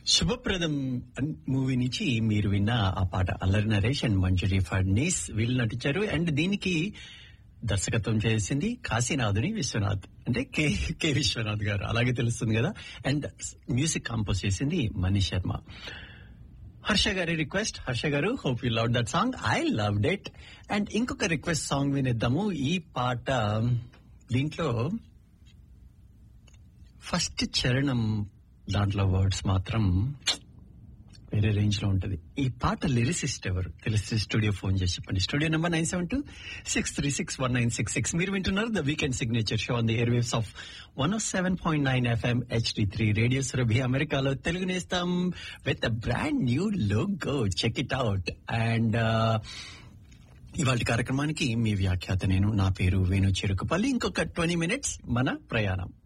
శుభప్రదం మూవీ నుంచి మీరు విన్న ఆ పాట అల్లరి నరేష్ అండ్ మంజురి ఫడ్నీస్ వీళ్ళు నటించారు అండ్ దీనికి దర్శకత్వం చేసింది కాశీనాథుని విశ్వనాథ్ అంటే కె కె విశ్వనాథ్ గారు అలాగే తెలుస్తుంది కదా అండ్ మ్యూజిక్ కంపోజ్ చేసింది మనీష్ శర్మ హర్ష గారి request Harsha garu hope you love that song I love that and ఇంకొక రిక్వెస్ట్ సాంగ్ వినిద్దాము ఈ పాట దీంట్లో ఫస్ట్ చరణం దాంట్లో వర్డ్స్ మాత్రం వేరే రేంజ్ లో ఉంటది ఈ పాట లిరిసిస్ట్ ఎవరు తెలిసి స్టూడియో ఫోన్ చేసి చెప్పండి studio number nine seven two six three six one nine six six మీరు వింటున్నారు the weekend signature show on the airwaves of one seven point nine FM HD three radio Surabhi అమెరికాలో తెలుగు నేస్తాం with a brand new logo check it out and ఇవాళ కార్యక్రమానికి మీ వ్యాఖ్యాత నేను నా పేరు వేణు చెరుకుపల్లి ఇంకొక ట్వంటీ మినిట్స్ మన ప్రయాణం